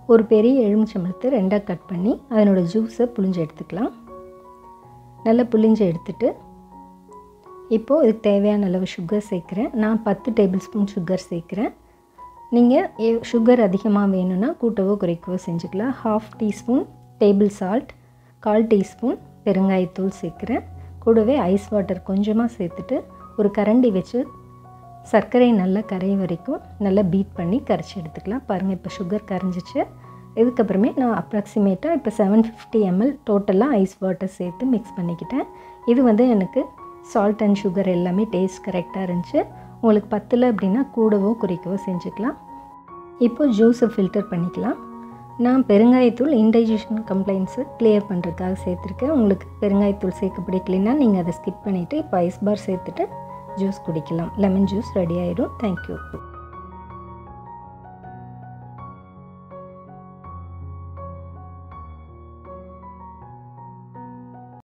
ஒரு பெரிய எலுமிச்சம்பழத்தை ரெண்டாக கட் பண்ணி அதனோட ஜூஸை புழிஞ்சு எடுத்துக்கலாம் நல்லா புழிஞ்சு எடுத்துட்டு இப்போது இதுக்கு தேவையான அளவு சுகர் சேர்க்குறேன் நான் பத்து டேபிள் ஸ்பூன் சுகர் சேர்க்குறேன் நீங்கள் சுகர் அதிகமாக வேணும்னா கூட்டவோ குறைக்கவோ செஞ்சுக்கலாம் ஹாஃப் டீஸ்பூன் டேபிள் சால்ட் கால் டீஸ்பூன் பெருங்காயத்தூள் சேர்க்குறேன் கூடவே ஐஸ் வாட்டர் கொஞ்சமாக சேர்த்துட்டு ஒரு கரண்டி வச்சு சர்க்கரை நல்லா கரைய வரைக்கும் நல்லா பீட் பண்ணி கரைச்சி எடுத்துக்கலாம் பாருங்கள் இப்போ சுகர் கரைஞ்சிச்சு இதுக்கப்புறமே நான் அப்ராக்சிமேட்டாக இப்போ செவன் ஃபிஃப்டி எம்எல் டோட்டலாக ஐஸ் வாட்டர் சேர்த்து மிக்ஸ் பண்ணிக்கிட்டேன் இது வந்து எனக்கு சால்ட் அண்ட் சுகர் எல்லாமே டேஸ்ட் கரெக்டாக இருந்துச்சு உங்களுக்கு பத்தில் அப்படின்னா கூடவோ குறைக்கவோ செஞ்சுக்கலாம் இப்போது ஜூஸை ஃபில்டர் பண்ணிக்கலாம் நான் பெருங்காயத்தூள் இன்டைஜஷன் கம்ப்ளைண்ட்ஸு கிளியர் பண்ணுறதுக்காக சேர்த்துருக்கேன் உங்களுக்கு பெருங்காயத்தூள் சேர்க்க பிடிக்கலைன்னா நீங்கள் அதை ஸ்கிப் பண்ணிவிட்டு இப்போ ஐஸ் பார் சேர்த்துட்டு ஜூஸ் குடிக்கலாம் லெமன் ஜூஸ் ரெடி ஆயிடும் தேங்க்யூ